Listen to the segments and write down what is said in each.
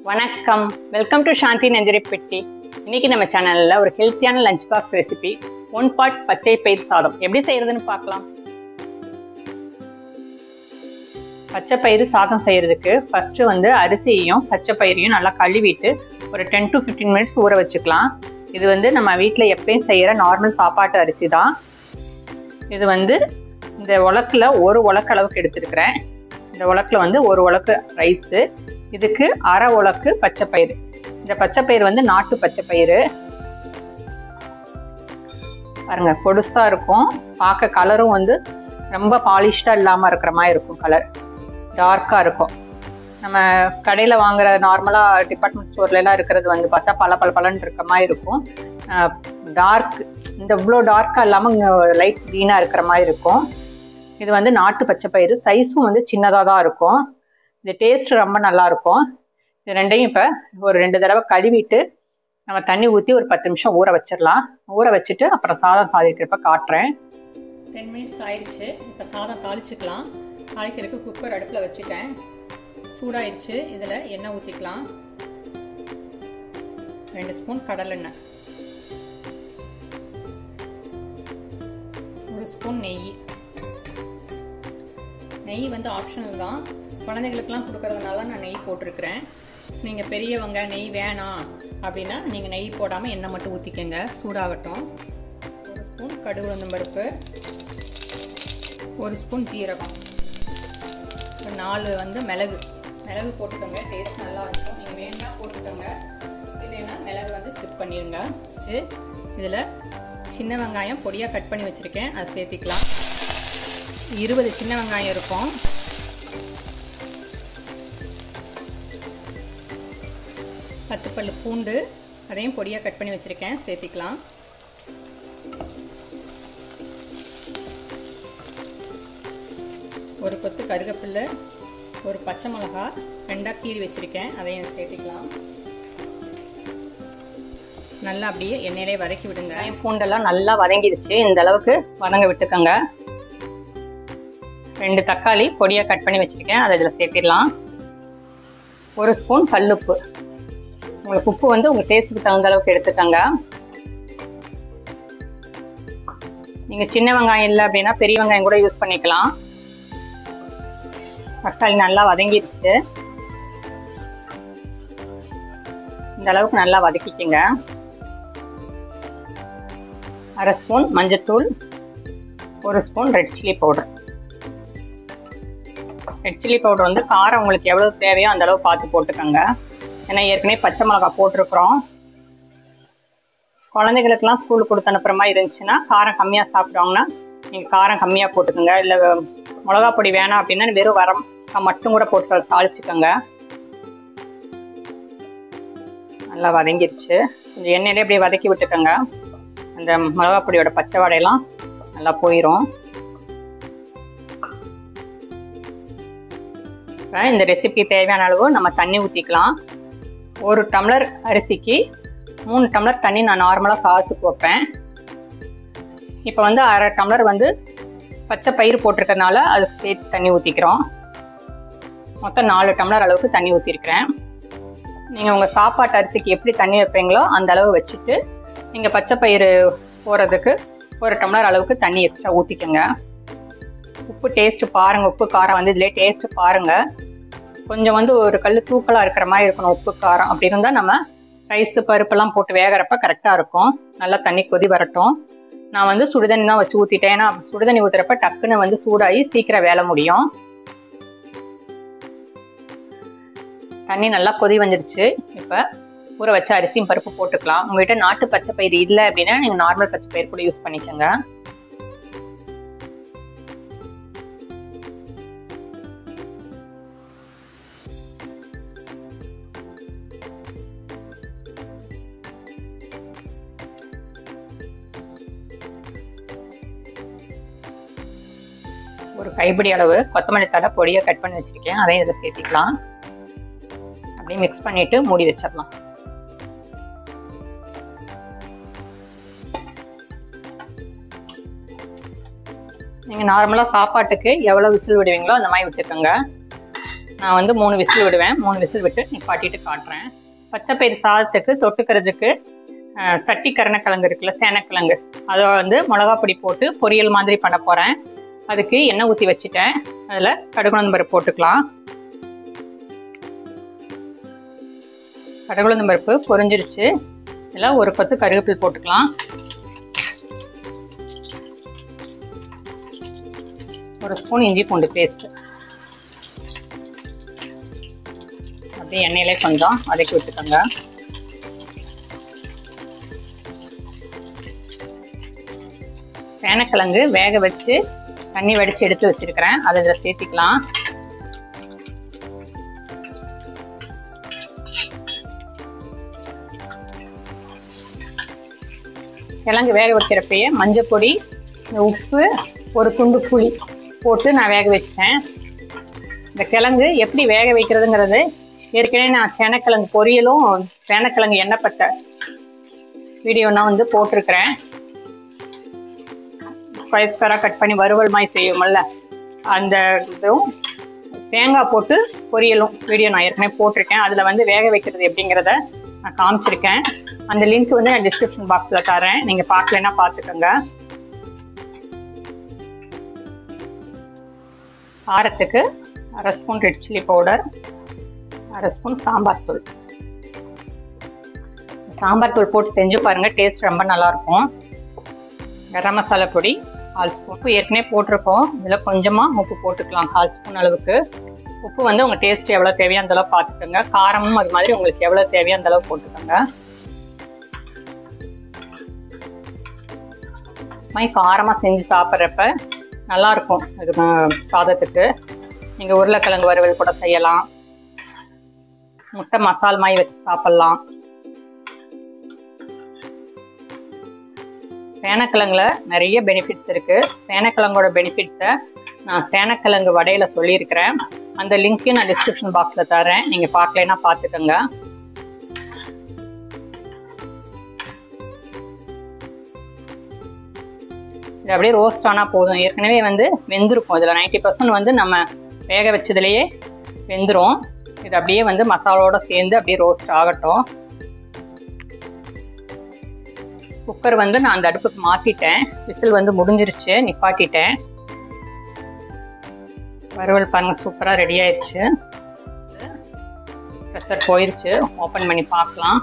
வணக்கம் welcome to சாந்தி நந்திரி பெட்டி இன்னைக்கு நம்ம சேனலில் ஒரு ஹெல்த்தியான lunch box recipe one pot பச்சை பயிர் சாதம் எப்படி செய்யறதுன்னு பார்க்கலாம் பச்சை பயிறு சாதம் செய்யறதுக்கு ஃபர்ஸ்ட் வந்து அரிசியையும் பச்சை பயிரையும் நல்லா கழுவிட்டு ஒரு டென் டு ஃபிஃப்டீன் மினிட்ஸ் ஊற வச்சுக்கலாம் இது வந்து நம்ம வீட்டில் எப்பயும் செய்கிற நார்மல் சாப்பாட்டு அரிசி தான் இது வந்து இந்த உலக்கில் ஒரு உலக்கு அளவுக்கு எடுத்துருக்கிறேன் இந்த உலக்கில் வந்து ஒரு உலக்கு ரைஸு இதுக்கு அரை உலக்கு பச்சை பயிறு இந்த பச்சை பயிறு வந்து நாட்டு பச்சை பயிறு பாருங்க பொடுசா இருக்கும் பார்க்க கலரும் வந்து ரொம்ப பாலிஷ்டா இல்லாம இருக்கிற மாதிரி இருக்கும் கலர் டார்க்கா இருக்கும் நம்ம கடையில் வாங்குற நார்மலாக டிபார்ட்மெண்ட் ஸ்டோர்ல எல்லாம் இருக்கிறது வந்து பார்த்தா பல பல பலன் இருக்க மாதிரி இருக்கும் டார்க் இந்த இவ்வளோ டார்க்காக இல்லாமல் இங்கே லைட் க்ரீனாக இருக்கிற மாதிரி இருக்கும் இது வந்து நாட்டு பச்சை பயிறு சைஸும் வந்து சின்னதாக தான் இருக்கும் இது டேஸ்ட் ரொம்ப நல்லா இருக்கும் இது ரெண்டையும் இப்போ ஒரு ரெண்டு தடவை கழுவிட்டு நம்ம தண்ணி ஊற்றி ஒரு பத்து நிமிஷம் ஊற வச்சிடலாம் ஊற வச்சுட்டு அப்புறம் சாதம் தாளிக்கிறப்ப காட்டுறேன் டென் மினிட்ஸ் ஆயிடுச்சு இப்போ சாதம் தாளிச்சுக்கலாம் தாளிக்கிறதுக்கு குக்கர் அடுப்பில் வச்சுட்டேன் சூடாயிடுச்சு இதில் எண்ணெய் ஊற்றிக்கலாம் ரெண்டு ஸ்பூன் கடலெண்ணெய் ஒரு ஸ்பூன் நெய் நெய் வந்து ஆப்ஷனல் தான் குழந்தைகளுக்கெல்லாம் கொடுக்கறதுனால நான் நெய் போட்டிருக்கிறேன் நீங்கள் பெரியவங்க நெய் வேணாம் அப்படின்னா நீங்கள் நெய் போடாமல் எண்ணெய் மட்டும் ஊற்றிக்கங்க சூடாகட்டும் ஒரு ஸ்பூன் கடுகு உளுந்தம் பருப்பு ஒரு ஸ்பூன் ஜீரகம் ஒரு நாலு வந்து மிளகு மிளகு போட்டுக்கோங்க டேஸ்ட் நல்லா இருக்கும் நீங்கள் வேணால் போட்டுக்கோங்க இல்லைன்னா மிளகு வந்து ஸ்கிப் பண்ணிடுங்க இது இதில் சின்ன வெங்காயம் பொடியாக கட் பண்ணி வச்சுருக்கேன் அதை சேர்த்திக்கலாம் இருபது சின்ன வெங்காயம் இருக்கும் பத்து பல்லு பூண்டு அதையும் பொடியாக கட் பண்ணி வச்சுருக்கேன் சேர்த்திக்கலாம் ஒரு கொத்து கருகப்பில்லை ஒரு பச்சை மிளகா ரெண்டாக கீறி வச்சுருக்கேன் அதையும் சேர்த்திக்கலாம் நல்லா அப்படியே எண்ணெயிலே வதக்கி விடுங்க பூண்டெல்லாம் நல்லா வதங்கிடுச்சு இந்த அளவுக்கு வதங்க விட்டுக்கோங்க ரெண்டு தக்காளி பொடியாக கட் பண்ணி வச்சுருக்கேன் அதை இதில் சேர்த்திடலாம் ஒரு ஸ்பூன் கல்லுப்பு உங்களுக்கு உப்பு வந்து உங்கள் டேஸ்ட்டுக்கு தகுந்த அளவுக்கு எடுத்துக்கோங்க நீங்கள் சின்ன வெங்காயம் இல்லை அப்படின்னா பெரிய வெங்காயம் கூட யூஸ் பண்ணிக்கலாம் தக்காளி நல்லா வதங்கிடுச்சு இந்த அளவுக்கு நல்லா வதக்கிக்கங்க அரை ஸ்பூன் மஞ்சத்தூள் ஒரு spoon red chilli powder red chilli powder வந்து காரம் உங்களுக்கு எவ்வளோ தேவையோ அந்த அளவு பார்த்து போட்டுக்கோங்க ஏன்னா ஏற்கனவே பச்சை மிளகா போட்டிருக்கிறோம் குழந்தைகளுக்கெல்லாம் ஸ்கூலுக்கு கொடுத்து அனுப்புகிற மாதிரி இருந்துச்சுன்னா காரம் கம்மியாக சாப்பிடுவாங்கன்னா நீங்கள் காரம் கம்மியாக போட்டுக்கோங்க இல்லை மிளகா பொடி வேணாம் அப்படின்னா வெறும் வரம் மட்டும் கூட போட்டு தாளிச்சுக்கோங்க நல்லா வதங்கிருச்சு கொஞ்சம் எண்ணெயிலே அப்படியே வதக்கி விட்டுக்கோங்க அந்த மிளகா பொடியோட பச்சை வாடையெல்லாம் நல்லா போயிடும் இந்த ரெசிபிக்கு தேவையான அளவு நம்ம தண்ணி ஊற்றிக்கலாம் ஒரு டம்ளர் அரிசிக்கு மூணு டம்ளர் தண்ணி நான் நார்மலாக சாதத்துக்கு வைப்பேன் இப்போ வந்து அரை டம்ளர் வந்து பச்சை பயிர் போட்டிருக்கறனால அது சேர்த்து தண்ணி ஊற்றிக்கிறோம் மொத்தம் நாலு டம்ளர் அளவுக்கு தண்ணி ஊற்றிருக்கிறேன் நீங்கள் உங்கள் சாப்பாட்டு அரிசிக்கு எப்படி தண்ணி வைப்பீங்களோ அந்த அளவு வச்சுட்டு நீங்கள் பச்சை பயிர் போகிறதுக்கு ஒரு டம்ளர் அளவுக்கு தண்ணி எக்ஸ்ட்ரா ஊற்றிக்கோங்க உப்பு டேஸ்ட்டு பாருங்கள் உப்பு காரம் வந்து இதிலே டேஸ்ட்டு பாருங்கள் கொஞ்சம் வந்து ஒரு கல் தூக்கலாக இருக்கிற மாதிரி இருக்கணும் உப்பு காரம் அப்படி இருந்தால் நம்ம ரைஸு பருப்பெல்லாம் போட்டு வேகிறப்ப கரெக்டாக இருக்கும் நல்லா தண்ணி கொதி வரட்டும் நான் வந்து சுடுதண்ணி தான் வச்சு ஊற்றிட்டேன் ஏன்னா சுடுதண்ணி ஊற்றுறப்ப டக்குன்னு வந்து சூடாகி சீக்கிரம் வேலை முடியும் தண்ணி நல்லா கொதி வந்துடுச்சு இப்போ ஊற வச்ச அரிசியும் பருப்பு போட்டுக்கலாம் உங்கள்கிட்ட நாட்டு பச்சை பயிர் இல்லை அப்படின்னா நீங்கள் நார்மல் பச்சை பயிர் கூட யூஸ் பண்ணிக்கோங்க ஒரு கைப்பிடி அளவு கொத்தமல்லி தலை பொடியை கட் பண்ணி வச்சுருக்கேன் அதையும் இதில் சேர்த்திக்கலாம் அப்படியே மிக்ஸ் பண்ணிவிட்டு மூடி வச்சிடலாம் நீங்கள் நார்மலாக சாப்பாட்டுக்கு எவ்வளோ விசில் விடுவீங்களோ அந்த மாதிரி விட்டுக்கோங்க நான் வந்து மூணு விசில் விடுவேன் மூணு விசில் விட்டு நிப்பாட்டிட்டு காட்டுறேன் பச்சைப்பயிறு சாதத்துக்கு தொட்டுக்கிறதுக்கு அஹ், தட்டி கருணக்கிழங்கு இருக்குல்ல சேனக்கிழங்கு அதை வந்து மிளகா பொடி போட்டு பொரியல் மாதிரி பண்ண போகிறேன் அதுக்கு எண்ணெய் ஊற்றி வச்சுட்டேன் அதில் கடுகுளந்து பருப்பு போட்டுக்கலாம் கடுகுளந்து பருப்பு பொரிஞ்சிருச்சு இதில் ஒரு பத்து கருவேப்பில் போட்டுக்கலாம் ஒரு ஸ்பூன் இஞ்சி பூண்டு பேஸ்ட் அப்படியே எண்ணெயிலே கொஞ்சம் வதக்கி விட்டுக்கோங்க சேனக்கிழங்கு வேக வச்சு தண்ணி வடித்து எடுத்து வச்சிருக்கிறேன் அதை இதில் சேர்த்திக்கலாம் கிழங்கு வேக வைக்கிறப்பயே மஞ்சள் பொடி இந்த உப்பு ஒரு துண்டு புளி போட்டு நான் வேக வச்சிட்டேன் இந்த கிழங்கு எப்படி வேக வைக்கிறதுங்கிறது ஏற்கனவே நான் சேனக்கிழங்கு பொரியலும் சேனக்கிழங்கு எண்ணெய்ப்பட்ட வீடியோனா வந்து போட்டிருக்கிறேன் ஸ்கொயர் ஸ்கொயராக கட் பண்ணி வறுவல் மாதிரி செய்வோம்ல அந்த இதுவும் தேங்காய் போட்டு பொரியலும் வீடியோ நான் ஏற்கனவே போட்டிருக்கேன் அதில் வந்து வேக வைக்கிறது எப்படிங்கிறத நான் காமிச்சிருக்கேன் அந்த லிங்க் வந்து நான் டிஸ்கிரிப்ஷன் பாக்ஸில் தரேன் நீங்கள் பார்க்கலன்னா பார்த்துக்கோங்க காரத்துக்கு அரை ஸ்பூன் ரெட் சில்லி பவுடர் அரை ஸ்பூன் சாம்பார் தூள் சாம்பார் தூள் போட்டு செஞ்சு பாருங்கள் டேஸ்ட் ரொம்ப நல்லாயிருக்கும் கரம் மசாலா பொடி கால் ஸ்பூன் உப்பு ஏற்கனவே போட்டிருக்கோம் இதில் கொஞ்சமாக உப்பு போட்டுக்கலாம் கால் ஸ்பூன் அளவுக்கு உப்பு வந்து உங்கள் டேஸ்ட் எவ்வளோ தேவையோ அந்த அளவு பார்த்துக்கோங்க காரமும் அது மாதிரி உங்களுக்கு எவ்வளோ தேவையோ அந்த அளவு போட்டுக்கோங்க மாதிரி காரமாக செஞ்சு சாப்பிட்றப்ப நல்லாயிருக்கும் இது ம- சாதத்துக்கு நீங்கள் உருளைக்கிழங்கு வறுவல் கூட செய்யலாம் முட்டை மசால் மாதிரி வச்சு சாப்பிட்லாம் சேனக்கிழங்குல நிறைய பெனிஃபிட்ஸ் இருக்குது சேனக்கிழங்கோட பெனிஃபிட்ஸை நான் சேனக்கிழங்கு வடையில் சொல்லியிருக்கிறேன் அந்த லிங்க்கையும் நான் டிஸ்கிரிப்ஷன் பாக்ஸில் தரேன் நீங்கள் பார்க்கலைன்னா பார்த்துக்கோங்க இது அப்படியே ரோஸ்ட் ஆனால் போதும் ஏற்கனவே வந்து வெந்திருக்கும் இதில் நைன்டி பர்சன்ட் வந்து நம்ம வேக வச்சதுலேயே வெந்துடும் இது அப்படியே வந்து மசாலோட சேர்ந்து அப்படியே ரோஸ்ட் ஆகட்டும் குக்கர் வந்து நான் அந்த அடுப்புக்கு மாற்றிட்டேன் விசில் வந்து முடிஞ்சிருச்சு நிப்பாட்டிட்டேன் வறுவல் பாருங்க சூப்பராக ரெடி ஆயிடுச்சு ப்ரெஷர் போயிருச்சு ஓப்பன் பண்ணி பார்க்கலாம்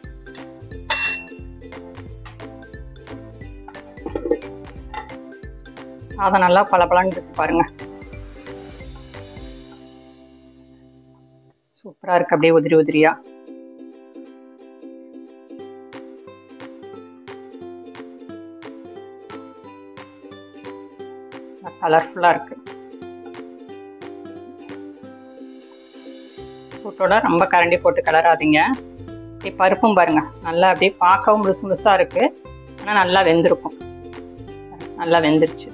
சாதம் நல்லா பளபளன்னு இருக்கு பாருங்க சூப்பரா இருக்கு அப்படியே உதிரி உதிரியா கலர்ஃபுல்லா இருக்கு சூட்டோட ரொம்ப கரண்டி போட்டு கலராதீங்க இப்படி பருப்பும் பாருங்க நல்லா அப்படியே பார்க்கவும் முழுசு முழுசா இருக்கு ஆனால் நல்லா வெந்திருக்கும் நல்லா வெந்துருச்சு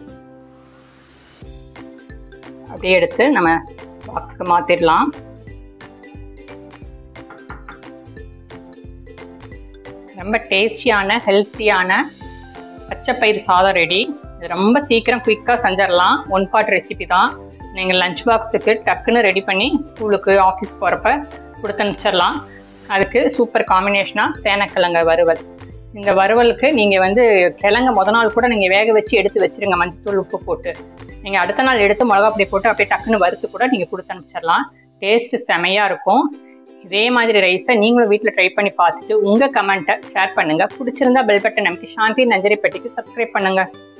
அப்படியே எடுத்து நம்ம பாக்ஸுக்கு மாற்றிடலாம் ரொம்ப டேஸ்டியான ஹெல்த்தியான பச்சைப்பயிறு சாதம் ரெடி இது ரொம்ப சீக்கிரம் குயிக்காக செஞ்சிடலாம் ஒன் பார்ட் ரெசிபி தான் நீங்கள் லஞ்ச் பாக்ஸுக்கு டக்குன்னு ரெடி பண்ணி ஸ்கூலுக்கு ஆஃபீஸ் போகிறப்ப கொடுத்து அனுப்பிச்சிடலாம் அதுக்கு சூப்பர் காம்பினேஷனாக சேனக்கிழங்க வறுவல் இந்த வறுவலுக்கு நீங்கள் வந்து கிழங்க முத நாள் கூட நீங்கள் வேக வச்சு எடுத்து வச்சிருங்க மஞ்சத்தூள் உப்பு போட்டு நீங்கள் அடுத்த நாள் எடுத்து மிளகா பொடி போட்டு அப்படியே டக்குன்னு வறுத்து கூட நீங்கள் கொடுத்து அனுப்பிச்சிடலாம் டேஸ்ட்டு செமையாக இருக்கும் இதே மாதிரி ரைஸை நீங்களும் வீட்டில் ட்ரை பண்ணி பார்த்துட்டு உங்கள் கமெண்ட்டை ஷேர் பண்ணுங்கள் பிடிச்சிருந்தா பெல் பட்டன் நமக்கு சாந்தி நஞ்சரிப்பட்டிக்கு சப்ஸ்கிரைப் பண்ணுங்கள்